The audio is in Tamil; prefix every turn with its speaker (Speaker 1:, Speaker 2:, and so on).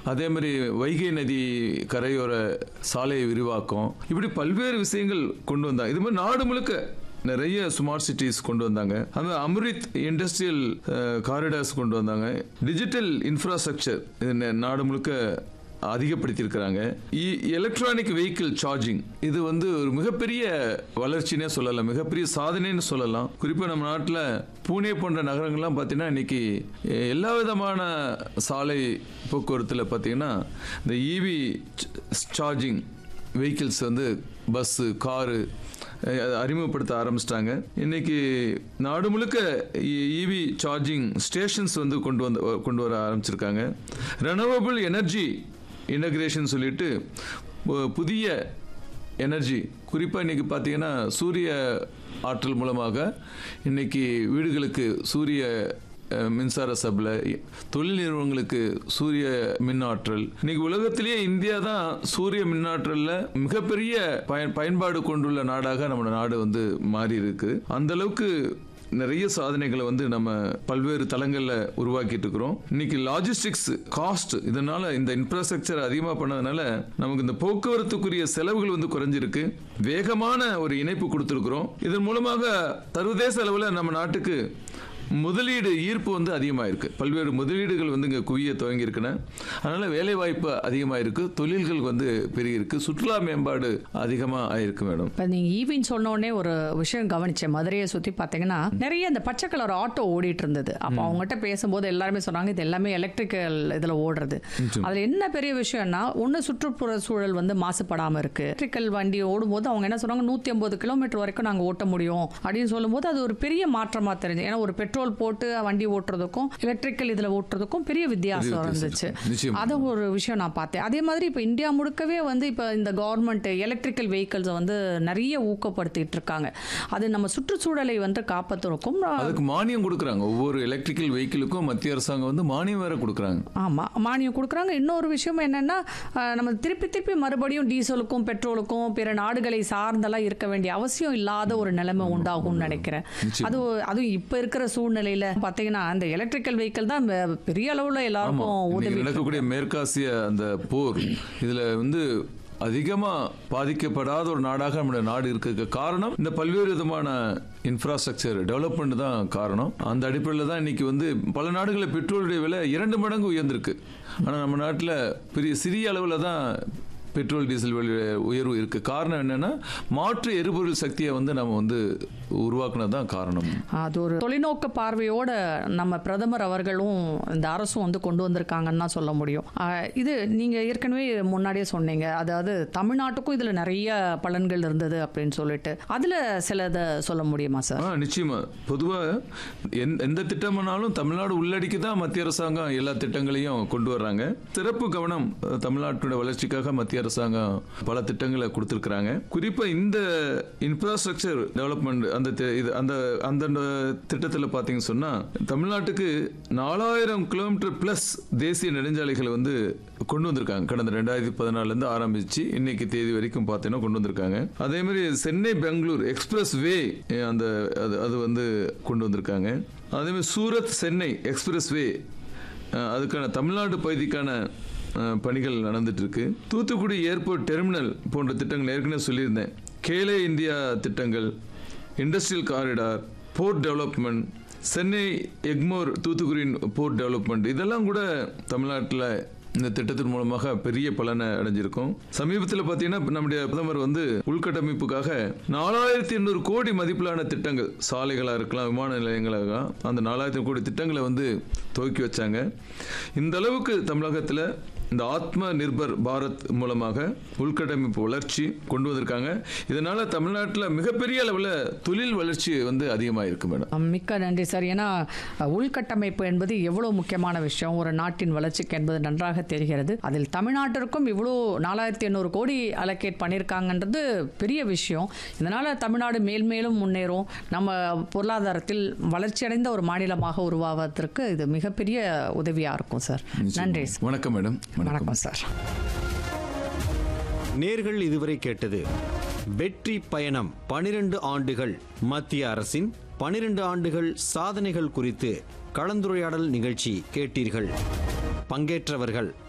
Speaker 1: அதே மாதிரி வைகை நதி கரையோர சாலை விரிவாக்கம் இப்படி பல்வேறு விஷயங்கள் கொண்டு வந்தாங்க இது மாதிரி நாடு முழுக்க நிறைய ஸ்மார்ட் சிட்டிஸ் கொண்டு வந்தாங்க அந்த அம்ரித் இண்டஸ்ட்ரியல் காரிடார்ஸ் கொண்டு வந்தாங்க டிஜிட்டல் இன்ஃப்ராஸ்ட்ரக்சர் நாடு முழுக்க அதிகப்படுத்தியிருக்கிறாங்க எலக்ட்ரானிக் வெஹிக்கிள் சார்ஜிங் இது வந்து ஒரு மிகப்பெரிய வளர்ச்சினே சொல்லலாம் மிகப்பெரிய சாதனைன்னு சொல்லலாம் குறிப்பாக நம்ம நாட்டில் பூனே போன்ற நகரங்கள்லாம் பார்த்தீங்கன்னா இன்னைக்கு எ- எல்லா விதமான சாலை போக்குவரத்தில் பார்த்தீங்கன்னா இந்த இவி சார்ஜிங் வெஹிக்கிள்ஸ் வந்து பஸ்ஸு காரு அஹ் அறிமுகப்படுத்த ஆரம்பிச்சிட்டாங்க இன்னைக்கு நாடு முழுக்க இவி சார்ஜிங் ஸ்டேஷன்ஸ் வந்து கொண்டு வந்து கொண்டு வர ஆரம்பிச்சிருக்காங்க ரெனவபிள் எனர்ஜி இன்டகிரேஷன் சொல்லிட்டு பு- புதிய எனர்ஜி குறிப்பாக இன்னைக்கு பார்த்தீங்கன்னா சூரிய ஆற்றல் மூலமாக இன்னைக்கு வீடுகளுக்கு சூரிய அஹ், மின்சார சப்ளை தொழில் நிறுவனங்களுக்கு சூரிய மின் ஆற்றல் இன்னைக்கு உலகத்திலேயே இந்தியா தான் சூரிய மின் ஆற்றல்ல மிகப்பெரிய பயன் பயன்பாடு கொண்டுள்ள நாடாக நம்ம நாடு வந்து மாறி இருக்கு அந்த அளவுக்கு நிறைய சாதனைகளை வந்து நம்ம பல்வேறு தளங்களில் உருவாக்கிட்டு இருக்கிறோம் இன்னைக்கு லாஜிஸ்டிக்ஸ் காஸ்ட் இதனால இந்த இன்ஃப்ராஸ்ட்ரக்சர் அதிகமாக பண்ணதுனால நமக்கு இந்த போக்குவரத்துக்குரிய செலவுகள் வந்து குறைஞ்சிருக்கு வேகமான ஒரு இணைப்பு கொடுத்துருக்குறோம் இதன் மூலமாக சர்வதேச அளவில் நம்ம நாட்டுக்கு முதலீடு ஈர்ப்பு வந்து அதிகமாக இருக்கு பல்வேறு முதலீடுகள் வந்து இங்கே குவிய துவங்கி இருக்குன்னு அதனால வேலை வாய்ப்பு அதிகமாக இருக்கு தொழில்கள் வந்து பெருகி இருக்கு சுற்றுலா மேம்பாடு அதிகமாக ஆயிருக்கு மேடம்
Speaker 2: இப்போ நீங்க ஈவின்னு சொன்ன உடனே ஒரு விஷயம் கவனிச்சேன் மதுரையை சுத்தி பார்த்தீங்கன்னா நிறைய இந்த பச்சை கலர் ஆட்டோ ஓடிட்டு இருந்தது அப்போ அவங்ககிட்ட பேசும்போது எல்லாருமே சொன்னாங்க இது எல்லாமே எலக்ட்ரிக்கல் இதுல ஓடுறது அதுல என்ன பெரிய விஷயம்னா ஒண்ணு சுற்றுப்புற சூழல் வந்து மாசுபடாம இருக்கு எலக்ட்ரிக்கல் வண்டி ஓடும்போது அவங்க என்ன சொன்னாங்க நூத்தி ஐம்பது கிலோமீட்டர் வரைக்கும் நாங்க ஓட்ட முடியும் அப்படின்னு சொல்லும்போது அது ஒரு பெரிய மாற்றமா தெரிஞ்சு ஏன்னா ஒரு பெட்ரோல் போட்டு வண்டி ஓட்டுறதுக்கும் எலக்ட்ரிக்கல் இதுல ஓட்டுறதுக்கும் பெரிய வித்தியாசம்
Speaker 1: வித்தியாசம்
Speaker 2: இருந்துச்சு
Speaker 1: இருக்கு. நிச்சயமா.
Speaker 2: அது ஒரு விஷயம் நான் பார்த்தேன் அதே மாதிரி இப்போ இந்தியா முழுக்கவே வந்து இப்போ இந்த கவர்மெண்ட் எலக்ட்ரிக்கல் வெஹிக்கிள்ஸை வந்து நிறைய ஊக்கப்படுத்திட்டு இருக்காங்க அது நம்ம சுற்றுச்சூழலை வந்து காப்பாற்றுறக்கும்
Speaker 1: அதுக்கு மானியம் கொடுக்குறாங்க ஒவ்வொரு எலக்ட்ரிக்கல் வெஹிக்கிளுக்கும் மத்திய அரசாங்கம் வந்து மானியம் வேற கொடுக்குறாங்க
Speaker 2: ஆமா மானியம் கொடுக்குறாங்க இன்னொரு விஷயம் என்னன்னா அஹ், நம்ம திருப்பி திருப்பி மறுபடியும் டீசலுக்கும் பெட்ரோலுக்கும் பிற நாடுகளை சார்ந்தெல்லாம் இருக்க வேண்டிய அவசியம் இல்லாத ஒரு நிலைமை உண்டாகும்னு நினைக்கிறேன்
Speaker 1: நிச்சயமா.
Speaker 2: அது அதுவும் இப்ப இருக்கிற சூழ்நிலையில பாத்தீங்கன்னா அந்த எலக்ட்ரிக்கல் வெஹிக்கிள் தான் பெ- பெரிய அளவுல
Speaker 1: ஆமா
Speaker 2: எல்லாருக்கும்
Speaker 1: இன்னைக்கு
Speaker 2: உதவி
Speaker 1: நடக்கக்கூடிய மேற்காசிய அந்த போர் இதுல வந்து அதிகமா பாதிக்கப்படாத ஒரு நாடாக நம்முடைய நாடு இருக்க காரணம் இந்த பல்வேறு விதமான இன்ஃப்ராஸ்ட்ரக்சர் டெவலப்மெண்ட் தான் காரணம் அந்த அடிப்படையில் தான் இன்னைக்கு வந்து பல நாடுகளில் பெட்ரோலுடைய விலை இரண்டு மடங்கு உயர்ந்திருக்கு ஆனா நம்ம நாட்டில் பெரிய சிறிய அளவில் தான் பெட்ரோல் டீசல் விலை உயர்வு இருக்கு காரணம் என்னன்னா மாற்று எரிபொருள் சக்தியை வந்து நம்ம வந்து உருவாக்குனது தான் காரணம்
Speaker 2: அது ஒரு தொலைநோக்கு பார்வையோட நம்ம பிரதமர் அவர்களும் இந்த அரசும் வந்து கொண்டு வந்திருக்காங்கன்னு தான் சொல்ல முடியும் ஆஹ் இது நீங்க ஏற்கனவே முன்னாடியே சொன்னீங்க அதாவது தமிழ்நாட்டுக்கும் இதுல நிறைய பலன்கள் இருந்தது அப்படின்னு சொல்லிட்டு அதுல சிலதை சொல்ல முடியுமா சார்
Speaker 1: ஆ நிச்சயமா பொதுவாக எந்த எந்த திட்டமானாலும் தமிழ்நாடு உள்ளடக்கி தான் மத்திய அரசாங்கம் எல்லா திட்டங்களையும் கொண்டு வர்றாங்க சிறப்பு கவனம் அஹ், தமிழ்நாட்டுடைய வளர்ச்சிக்காக மத்திய அரசாங்கம் பல திட்டங்களை கொடுத்துருக்குறாங்க குறிப்பா இந்த இன்ஃப்ராஸ்ட்ரக்சர் டெவலப்மெண்ட் அந்த தி- இது அந்த அந்த திட்டத்தில் பார்த்தீங்கன்னு சொன்னா தமிழ்நாட்டுக்கு நாலாயிரம் கிலோமீட்டர் பிளஸ் தேசிய நெடுஞ்சாலைகளை வந்து கொண்டு வந்திருக்காங்க கடந்த ரெண்டாயிரத்தி பதினாலுலேருந்து ஆரம்பிச்சு இன்னைக்கு தேதி வரைக்கும் பார்த்தீங்கன்னா கொண்டு வந்திருக்காங்க அதே மாதிரி சென்னை பெங்களூர் எக்ஸ்பிரஸ் வே அந்த அது அது வந்து கொண்டு வந்திருக்காங்க அதே மாதிரி சூரத் சென்னை எக்ஸ்பிரஸ் வே அதுக்கான தமிழ்நாடு பகுதிக்கான அஹ், பணிகள் நடந்துட்டு இருக்கு தூத்துக்குடி ஏர்போர்ட் டெர்மினல் போன்ற திட்டங்கள் ஏற்கனவே சொல்லியிருந்தேன் கேலே இந்தியா திட்டங்கள் industrial corridor port development Chennai Egmore Thoothukudi port development இதெல்லாம் கூட தமிழ்நாட்டில் இந்த திட்டத்தின் மூலமாக பெரிய பலனை அடைஞ்சிருக்கும் சமீபத்தில் பார்த்தீங்கன்னா இப்ப நம்முடைய பிரதமர் வந்து உள்கட்டமைப்புக்காக நாலாயிரத்தி எண்ணூறு கோடி மதிப்பிலான திட்டங்கள் சாலைகளாக இருக்கலாம் விமான நிலையங்களாக இருக்கலாம், அந்த நாலாயிரத்தி கோடி திட்டங்களை வந்து துவக்கி வச்சாங்க இந்த அளவுக்கு தமிழகத்தில் இந்த ஆத்ம நிர்பர் பாரத் மூலமாக உள்கட்டமைப்பு வளர்ச்சி கொண்டு வந்திருக்காங்க இதனால தமிழ்நாட்டில் மிகப்பெரிய அளவில் தொழில் வளர்ச்சி வந்து அதிகமாக இருக்கு மேடம்
Speaker 2: மிக்க நன்றி சார் ஏன்னா அஹ், உள்கட்டமைப்பு என்பது எவ்வளவு முக்கியமான விஷயம் ஒரு நாட்டின் வளர்ச்சிக்கு என்பது நன்றாக தெரிகிறது அதில் தமிழ்நாட்டிற்கும் இவ்வளோ நாலாயிரத்தி எண்ணூறு கோடி அலோகேட் பண்ணியிருக்காங்கன்றது பெரிய விஷயம் இதனால தமிழ்நாடு மேல்மேலும் முன்னேறும் நம்ம பொருளாதாரத்தில் வளர்ச்சியடைந்த ஒரு மாநிலமாக உருவாவதற்கு இது மிகப்பெரிய உதவியா இருக்கும் சார் நன்றி சார்
Speaker 1: வணக்கம் மேடம்
Speaker 2: வணக்கம் சார்
Speaker 3: நேர்கள் இதுவரை கேட்டது வெற்றி பயணம் பனிரெண்டு ஆண்டுகள் மத்திய அரசின் பனிரெண்டு ஆண்டுகள் சாதனைகள் குறித்து கலந்துரையாடல் நிகழ்ச்சி கேட்டீர்கள் பங்கேற்றவர்கள்